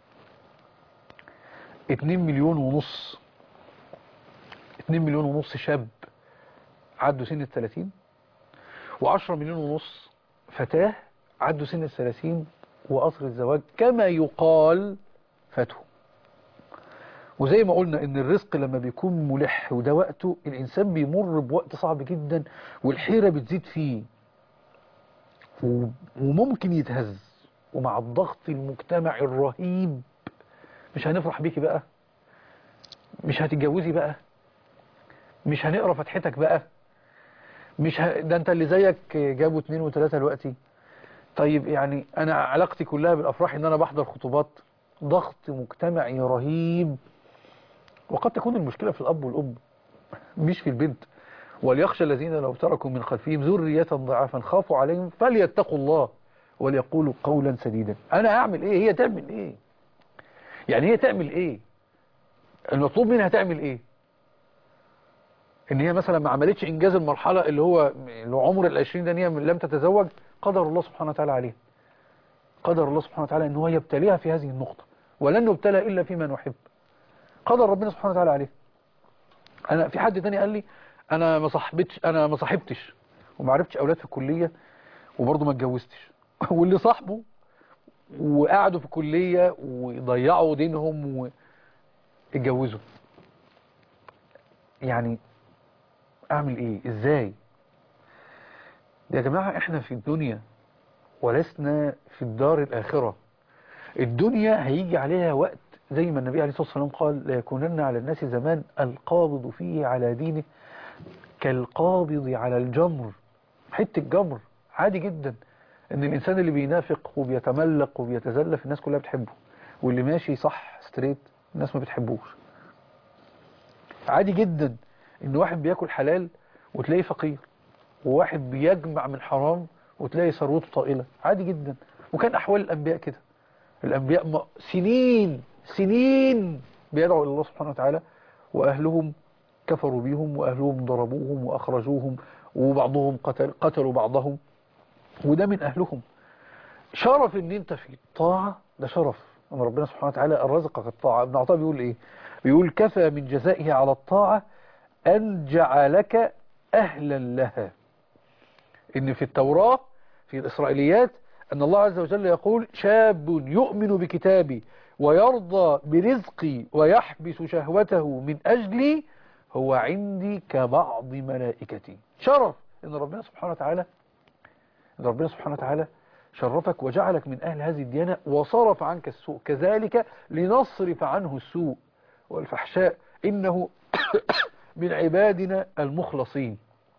2 مليون ونص 2 مليون ونص شاب عدوا سن الثلاثين و10 مليون ونص فتاة عدوا سن الثلاثين وقصر الزواج كما يقال فاتهم وزي ما قلنا ان الرزق لما بيكون ملح وده وقته الانسان بيمر بوقت صعب جدا والحيرة بتزيد فيه و- وممكن يتهز ومع الضغط المجتمعي الرهيب مش هنفرح بيكي بقى مش هتتجوزي بقى مش هنقرا فتحتك بقى مش ه... ده انت اللي زيك جابوا اتنين وتلاتة دلوقتي طيب يعني انا علاقتي كلها بالافراح ان انا بحضر خطوبات ضغط مجتمعي رهيب وقد تكون المشكلة في الاب والام مش في البنت وليخشى الذين لو تركوا من خلفهم ذرية ضعافا خافوا عليهم فليتقوا الله وليقولوا قولا سديدا انا اعمل ايه هي تعمل ايه يعني هي تعمل ايه المطلوب منها تعمل ايه ان هي مثلا ما عملتش انجاز المرحلة اللي هو اللي هو عمر العشرين ده ان هي لم تتزوج قدر الله سبحانه وتعالى عليها قدر الله سبحانه وتعالى ان هو يبتليها في هذه النقطة ولن نبتلى الا فيما نحب قدر ربنا سبحانه وتعالى عليه انا في حد تاني قال لي انا ما صاحبتش انا ما صاحبتش وما عرفتش اولاد في الكلية وبرضه ما اتجوزتش واللي صاحبه وقعدوا في الكلية وضيعوا دينهم واتجوزوا يعني اعمل ايه ازاي يا جماعة احنا في الدنيا ولسنا في الدار الاخرة الدنيا هيجي عليها وقت زي ما النبي عليه الصلاة والسلام قال ليكونن على الناس زمان القابض فيه على دينه كالقابض على الجمر حتة الجمر عادي جدا ان الانسان اللي بينافق وبيتملق وبيتزلف الناس كلها بتحبه واللي ماشي صح ستريت الناس ما بتحبوش عادي جدا ان واحد بياكل حلال وتلاقيه فقير وواحد بيجمع من حرام وتلاقي ثروته طائلة عادي جدا وكان أحوال الأنبياء كده الأنبياء م- سنين سنين بيدعوا إلى الله سبحانه وتعالى وأهلهم كفروا بهم وأهلهم ضربوهم وأخرجوهم وبعضهم قتل قتلوا بعضهم وده من أهلهم شرف ان انت في الطاعة ده شرف ان ربنا سبحانه وتعالى رزقك الطاعة ابن عطاء بيقول ايه بيقول كفى من جزائه على الطاعة ان جعلك اهلا لها ان في التوراة في الاسرائيليات ان الله عز وجل يقول شاب يؤمن بكتابي ويرضى برزقي ويحبس شهوته من اجلي هو عندي كبعض ملائكتي شرف ان ربنا سبحانه وتعالى ان ربنا سبحانه وتعالى شرفك وجعلك من أهل هذه الديانة وصرف عنك السوء كذلك لنصرف عنه السوء والفحشاء إنه من عبادنا المخلصين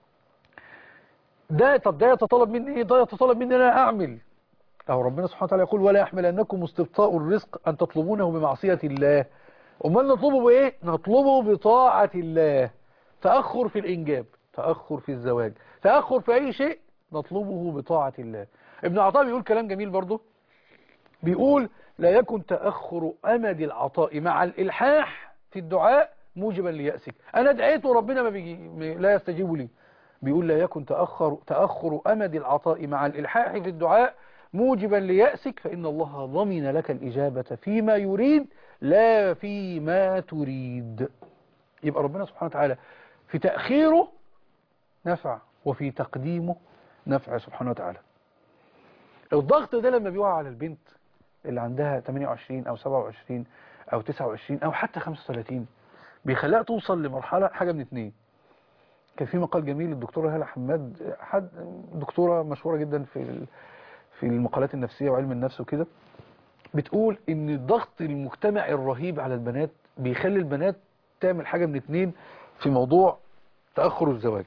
ده طب ده يتطلب مني ايه ده يتطلب مني انا اعمل أو ربنا سبحانه وتعالى يقول ولا يحملنكم استبطاء الرزق أن تطلبونه بمعصية الله أمال نطلبه بإيه نطلبه بطاعة الله تأخر في الإنجاب تأخر في الزواج تأخر في أي شيء نطلبه بطاعة الله ابن عطاء بيقول كلام جميل برضه بيقول لا يكن تأخر أمد العطاء مع الإلحاح في الدعاء موجبا ليأسك أنا دعيت وربنا ما بيجي لا يستجيب لي بيقول لا يكن تأخر, تأخر أمد العطاء مع الإلحاح في الدعاء موجبا ليأسك فإن الله ضمن لك الإجابة فيما يريد لا فيما تريد يبقى ربنا سبحانه وتعالى في تأخيره نفع وفي تقديمه نفع سبحانه وتعالى الضغط ده لما بيقع على البنت اللي عندها 28 أو 27 أو 29 أو حتى 35 بيخليها توصل لمرحلة حاجة من اتنين كان في مقال جميل للدكتورة هالة حماد حد دكتورة مشهورة جدا في في المقالات النفسية وعلم النفس وكده بتقول ان الضغط المجتمعي الرهيب على البنات بيخلي البنات تعمل حاجة من اتنين في موضوع تأخر الزواج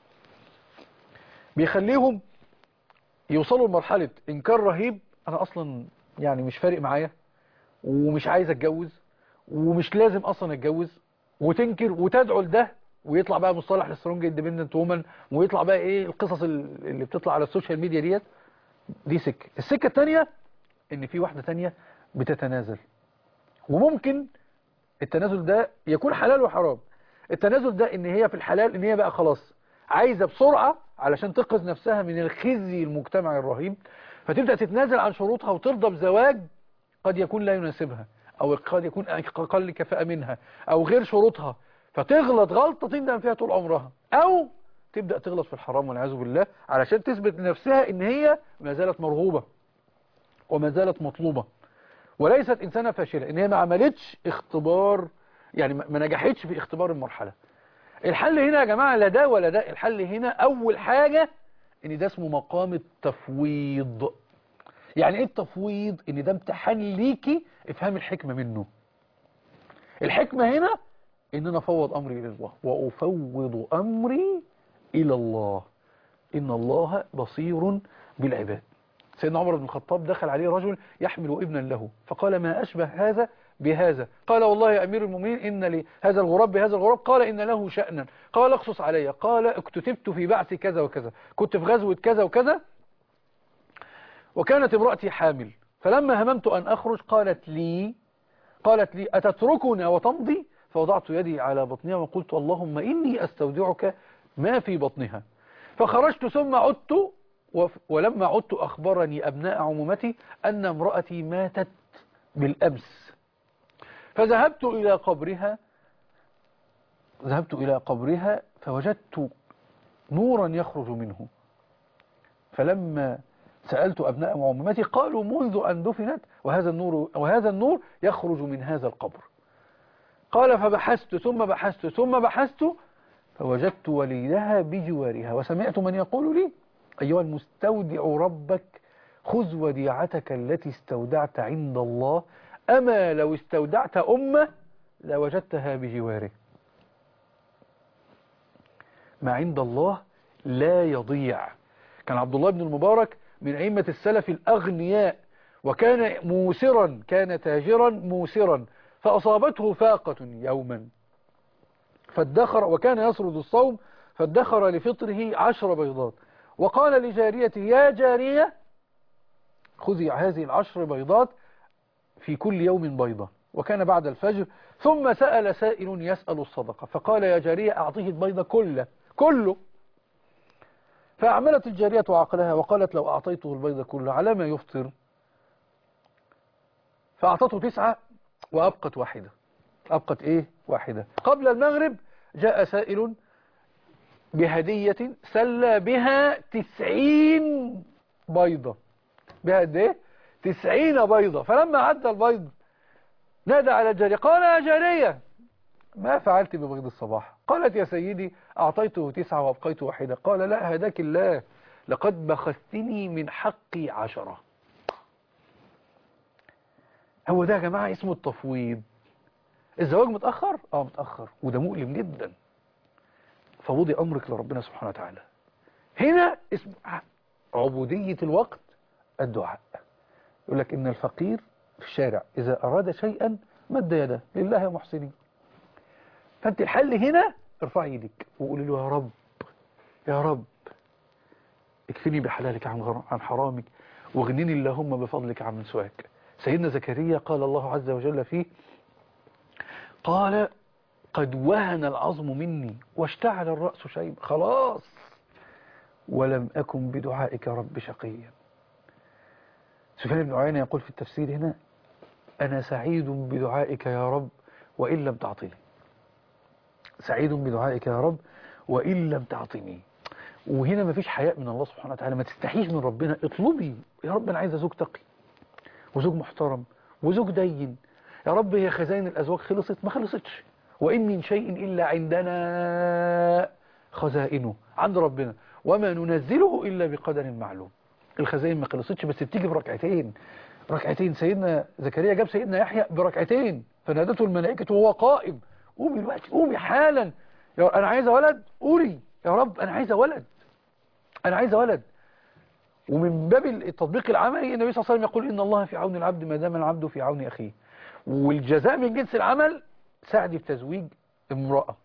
بيخليهم يوصلوا لمرحلة انكار رهيب انا اصلا يعني مش فارق معايا ومش عايز اتجوز ومش لازم اصلا اتجوز وتنكر وتدعو لده ويطلع بقى مصطلح السترونج اندبندنت وومن ويطلع بقى ايه القصص اللي بتطلع على السوشيال ميديا ديت دي سكة السكة التانية ان في واحدة تانية بتتنازل وممكن التنازل ده يكون حلال وحرام التنازل ده ان هي في الحلال ان هي بقى خلاص عايزة بسرعة علشان تنقذ نفسها من الخزي المجتمعي الرهيب فتبدأ تتنازل عن شروطها وترضى بزواج قد يكون لا يناسبها او قد يكون اقل كفاءة منها او غير شروطها فتغلط غلطة تندم فيها طول عمرها او تبدأ تغلط في الحرام والعياذ بالله علشان تثبت لنفسها ان هي ما زالت مرغوبة وما زالت مطلوبة وليست إنسانة فاشلة إن هي ما عملتش اختبار يعني ما نجحتش في اختبار المرحلة الحل هنا يا جماعة لا ده ولا ده الحل هنا أول حاجة إن ده اسمه مقام التفويض يعني إيه التفويض إن ده امتحان ليكي افهم الحكمة منه الحكمة هنا إن أنا أفوض أمري إلى الله وأفوض أمري إلى الله إن الله بصير بالعباد سيدنا عمر بن الخطاب دخل عليه رجل يحمل ابنا له فقال ما أشبه هذا بهذا قال والله يا أمير المؤمنين إن لي هذا الغراب بهذا الغراب قال إن له شأنا قال اقصص علي قال اكتتبت في بعث كذا وكذا كنت في غزوة كذا وكذا وكانت امرأتي حامل فلما هممت أن أخرج قالت لي قالت لي أتتركنا وتمضي فوضعت يدي على بطنها وقلت اللهم إني أستودعك ما في بطنها فخرجت ثم عدت ولما عدت أخبرني أبناء عمومتي أن امرأتي ماتت بالأمس فذهبت إلى قبرها ذهبت إلى قبرها فوجدت نورا يخرج منه فلما سألت أبناء عمومتي قالوا منذ أن دفنت وهذا النور, وهذا النور يخرج من هذا القبر قال فبحثت ثم بحثت ثم بحثت فوجدت وليدها بجوارها وسمعت من يقول لي أيها المستودع ربك خذ وديعتك التي استودعت عند الله أما لو استودعت أمة لوجدتها بجواره ما عند الله لا يضيع كان عبد الله بن المبارك من أئمة السلف الأغنياء وكان موسرا كان تاجرا موسرا فأصابته فاقة يوما فادخر وكان يسرد الصوم فادخر لفطره عشر بيضات وقال لجاريته يا جارية خذي هذه العشر بيضات في كل يوم بيضة وكان بعد الفجر ثم سأل سائل يسأل الصدقة فقال يا جارية أعطيه البيضة كله كله فأعملت الجارية عقلها وقالت لو أعطيته البيض كله على ما يفطر فأعطته تسعة وأبقت واحدة أبقت إيه واحدة قبل المغرب جاء سائل بهدية سلى بها تسعين بيضة بها قد إيه تسعين بيضة فلما عدى البيض نادى على الجارية قال يا جارية ما فعلت ببيض الصباح قالت يا سيدي أعطيته تسعة وأبقيت واحدة قال لا هداك الله لقد بخستني من حقي عشرة هو ده يا جماعة اسمه التفويض الزواج متأخر اه متأخر وده مؤلم جدا فوضي أمرك لربنا سبحانه وتعالى هنا اسم عبودية الوقت الدعاء يقول لك إن الفقير في الشارع إذا أراد شيئا مد يده لله يا محسنين فأنت الحل هنا ارفعي ايدك وقولي له يا رب يا رب اكفني بحلالك عن غر- عن حرامك واغنني اللهم بفضلك عن من سواك سيدنا زكريا قال الله عز وجل فيه قال قد وهن العظم مني واشتعل الرأس شيبا خلاص ولم أكن بدعائك رب شقيا سفيان بن عيينة يقول في التفسير هنا أنا سعيد بدعائك يا رب وإن لم تعطني سعيد بدعائك يا رب وإن لم تعطني وهنا مفيش حياء من الله سبحانه وتعالى ما تستحيش من ربنا اطلبي يا رب أنا عايز زوج تقي وزوج محترم وزوج دين يا رب هي خزائن الأزواج خلصت ما خلصتش وإن من شيء إلا عندنا خزائنه عند ربنا وما ننزله إلا بقدر معلوم الخزائن ما خلصتش بس بتيجي بركعتين ركعتين سيدنا زكريا جاب سيدنا يحيى بركعتين فنادته الملائكة وهو قائم قومي دلوقتي قومي حالا يا انا عايزه ولد قولي يا رب انا عايزه ولد انا عايزه ولد ومن باب التطبيق العملي النبي صلى الله عليه وسلم يقول ان الله في عون العبد ما دام العبد في عون اخيه والجزاء من جنس العمل ساعدي في تزويج امرأة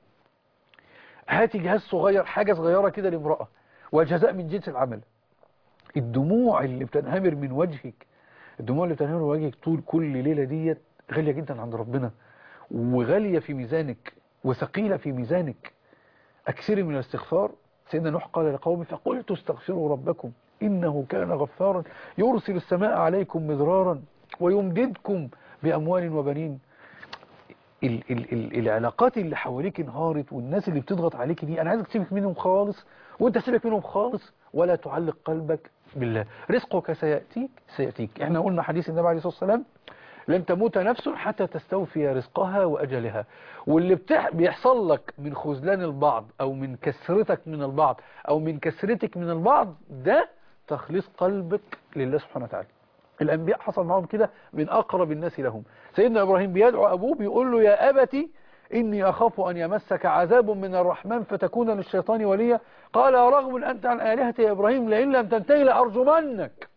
هاتي جهاز صغير حاجة صغيرة كده لامرأة والجزاء من جنس العمل الدموع اللي بتنهمر من وجهك الدموع اللي بتنهمر من وجهك طول كل ليلة ديت غالية جدا عند ربنا وغالية في ميزانك وثقيلة في ميزانك أكثري من الاستغفار سيدنا نوح قال لقومه فقلت استغفروا ربكم إنه كان غفارا يرسل السماء عليكم مدرارا ويمددكم بأموال وبنين ال ال ال العلاقات اللي حواليك انهارت والناس اللي بتضغط عليك دي انا عايزك تسيبك منهم خالص وانت سيبك منهم خالص ولا تعلق قلبك بالله رزقك سيأتيك سيأتيك احنا قلنا حديث النبي عليه الصلاة والسلام لن تموت نفس حتى تستوفي رزقها وأجلها واللي بتح... بيحصل لك من خذلان البعض أو من كسرتك من البعض أو من كسرتك من البعض ده تخليص قلبك لله سبحانه وتعالى الأنبياء حصل معهم كده من أقرب الناس لهم سيدنا إبراهيم بيدعو أبوه بيقول له يا أبتي إني أخاف أن يمسك عذاب من الرحمن فتكون للشيطان وليا قال رغم أنت عن آلهتي يا إبراهيم لئن لم تنتهي لأرجمنك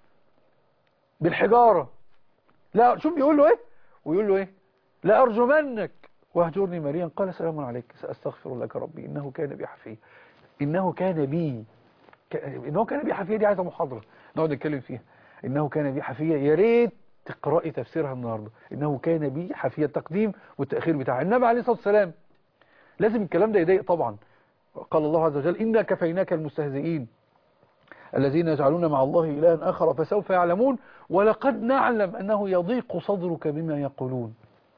بالحجارة لا شوف بيقول له إيه ويقول له إيه لأرجمنك واهجرني مريا قال سلام عليك سأستغفر لك ربي إنه كان بي حفيا إنه كان بي ك... إنه كان بي حفيا دي عايزة محاضرة نقعد نتكلم فيها إنه كان بي حفيا يا ريت تقرأي تفسيرها النهاردة إنه كان بي حفيا التقديم والتأخير بتاعها النبي عليه الصلاة والسلام لازم الكلام ده يضايق طبعا قال الله عز وجل إنا كفيناك المستهزئين الذين يجعلون مع الله إلها آخر فسوف يعلمون ولقد نعلم أنه يضيق صدرك بما يقولون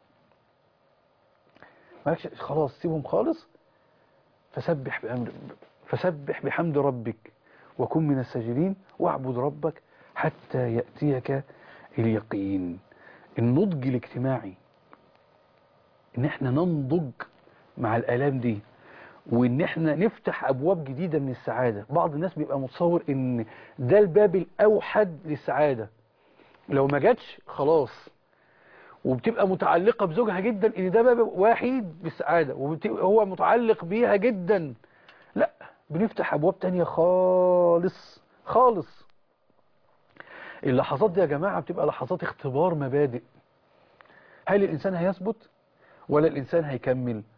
مالكش خلاص سيبهم خالص فسبح بأمر فسبح بحمد ربك وكن من الساجدين واعبد ربك حتى يأتيك اليقين النضج الاجتماعي ان احنا ننضج مع الآلام دي وان احنا نفتح ابواب جديدة من السعادة بعض الناس بيبقى متصور ان ده الباب الاوحد للسعادة لو ما جاتش خلاص وبتبقى متعلقة بزوجها جدا ان ده باب واحد بالسعادة وهو متعلق بيها جدا لا بنفتح ابواب تانية خالص خالص اللحظات دي يا جماعة بتبقى لحظات اختبار مبادئ هل الانسان هيثبت ولا الانسان هيكمل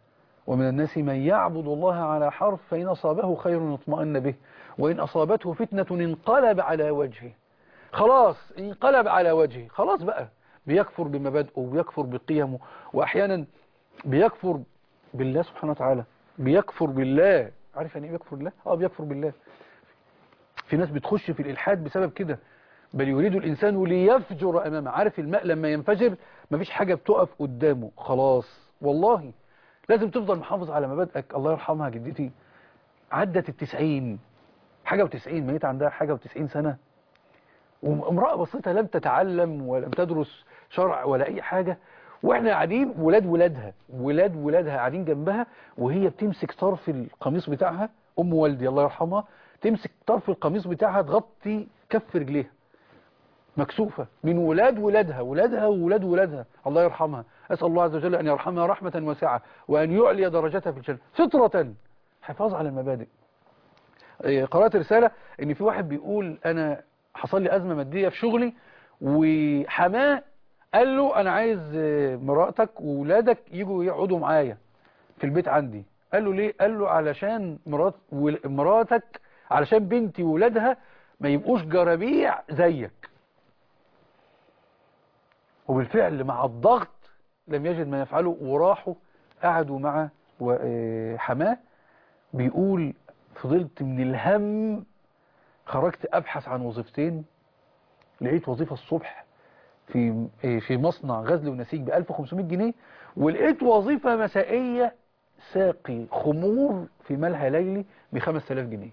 ومن الناس من يعبد الله على حرف فإن أصابه خير اطمأن به وإن أصابته فتنة انقلب على وجهه خلاص انقلب على وجهه خلاص بقى بيكفر بمبادئه وبيكفر بقيمه وأحيانا بيكفر بالله سبحانه وتعالى بيكفر بالله عارف يعني ايه بيكفر بالله اه بيكفر بالله في ناس بتخش في الإلحاد بسبب كده بل يريد الإنسان ليفجر أمامه عارف الماء لما ينفجر مفيش حاجة بتقف قدامه خلاص والله لازم تفضل محافظ على مبادئك الله يرحمها جدتي عدت التسعين حاجة وتسعين ميت عندها حاجة وتسعين سنة وامرأة بسيطة لم تتعلم ولم تدرس شرع ولا أي حاجة واحنا قاعدين ولاد ولادها ولاد ولادها قاعدين جنبها وهي بتمسك طرف القميص بتاعها أم والدي الله يرحمها تمسك طرف القميص بتاعها تغطي كف رجليها مكسوفة من ولاد ولادها ولادها وولاد ولادها الله يرحمها أسأل الله عز وجل أن يرحمها رحمة واسعة وأن يعلي درجتها في الجنة فطرة حفاظ على المبادئ قرأت رسالة أن في واحد بيقول أنا حصل لي أزمة مادية في شغلي وحماه قال له أنا عايز مراتك وولادك يجوا يقعدوا معايا في البيت عندي قال له ليه قال له علشان مرات مراتك علشان بنتي وولادها ما يبقوش جرابيع زيك وبالفعل مع الضغط لم يجد ما يفعله وراحوا قعدوا مع حماه بيقول فضلت من الهم خرجت أبحث عن وظيفتين لقيت وظيفة الصبح في في مصنع غزل ونسيج ب 1500 جنيه ولقيت وظيفة مسائية ساقي خمور في ملهى ليلي ب 5000 جنيه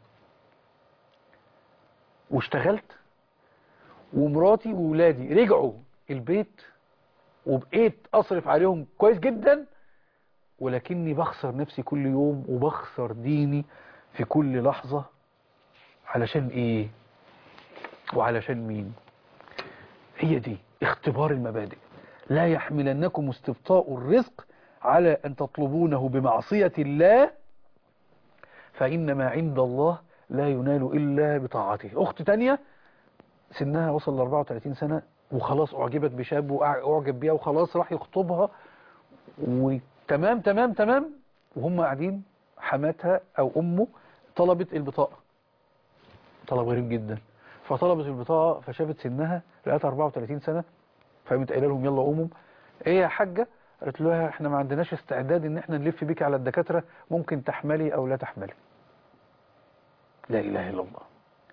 واشتغلت ومراتي وولادي رجعوا البيت وبقيت أصرف عليهم كويس جدا ولكني بخسر نفسي كل يوم وبخسر ديني في كل لحظة علشان ايه وعلشان مين هي دي اختبار المبادئ لا يحملنكم استبطاء الرزق على أن تطلبونه بمعصية الله فإنما عند الله لا ينال إلا بطاعته أخت تانية سنها وصل ل 34 سنة وخلاص أعجبت بشاب وأعجب بيها وخلاص راح يخطبها وتمام تمام تمام وهم قاعدين حماتها أو أمه طلبت البطاقة طلب غريب جدا فطلبت البطاقة فشافت سنها لقيتها 34 سنة فقامت قايله لهم يلا قوموا ايه يا حاجة قالت لها احنا ما عندناش استعداد ان احنا نلف بيك على الدكاترة ممكن تحملي او لا تحملي لا اله الا الله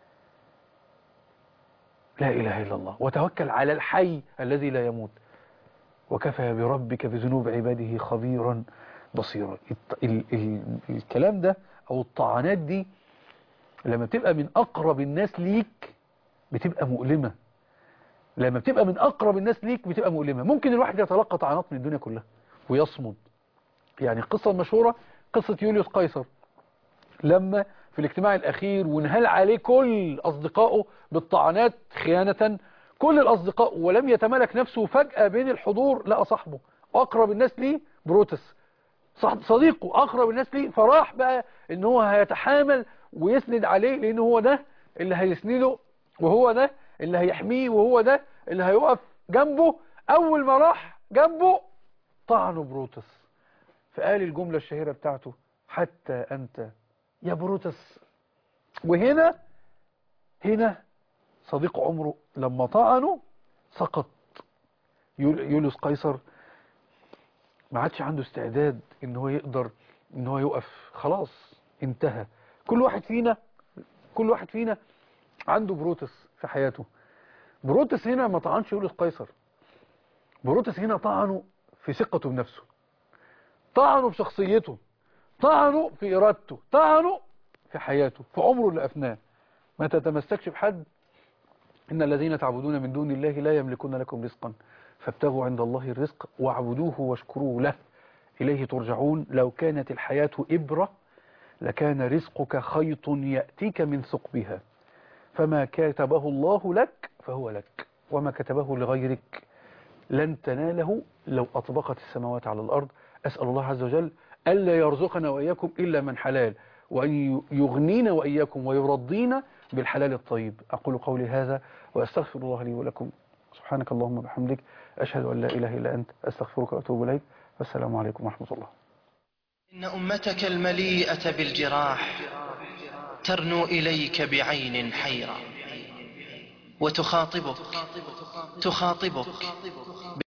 لا اله الا الله وتوكل على الحي الذي لا يموت وكفى بربك بذنوب عباده خبيرا بصيرا ال ال الكلام ده او الطعنات دي لما بتبقى من اقرب الناس ليك بتبقى مؤلمة لما بتبقى من أقرب الناس ليك بتبقى مؤلمة ممكن الواحد يتلقى طعنات من الدنيا كلها ويصمد يعني القصة المشهورة قصة يوليوس قيصر لما في الاجتماع الأخير وانهال عليه كل أصدقائه بالطعنات خيانة كل الأصدقاء ولم يتملك نفسه فجأة بين الحضور لقى صاحبه أقرب الناس ليه بروتس صديقه أقرب الناس ليه فراح بقى ان هو هيتحامل ويسند عليه لأن هو ده اللي هيسنده وهو ده اللي هيحميه وهو ده اللي هيقف جنبه أول ما راح جنبه طعنه بروتس فقال الجملة الشهيرة بتاعته حتى أنت يا بروتس وهنا هنا صديق عمره لما طعنه سقط يوليوس قيصر ما عادش عنده استعداد ان هو يقدر ان هو يقف خلاص انتهى كل واحد فينا كل واحد فينا عنده بروتس في حياته بروتس هنا ما طعنش يوليوس قيصر بروتس هنا طعنه في ثقته بنفسه طعنه في شخصيته طعنه في إرادته طعنه في حياته في عمره اللي أفناه ما تتمسكش بحد إن الذين تعبدون من دون الله لا يملكون لكم رزقا فابتغوا عند الله الرزق واعبدوه واشكروا له إليه ترجعون لو كانت الحياة إبرة لكان رزقك خيط يأتيك من ثقبها فما كتبه الله لك فهو لك وما كتبه لغيرك لن تناله لو أطبقت السماوات على الأرض أسأل الله عز وجل ألا يرزقنا وإياكم إلا من حلال وأن يغنينا وإياكم ويرضينا بالحلال الطيب أقول قولي هذا وأستغفر الله لي ولكم سبحانك اللهم وبحمدك أشهد أن لا إله إلا أنت أستغفرك وأتوب إليك والسلام عليكم ورحمة الله إن أمتك المليئة بالجراح ترنو إليك بعين حيرة وتخاطبك تخاطبك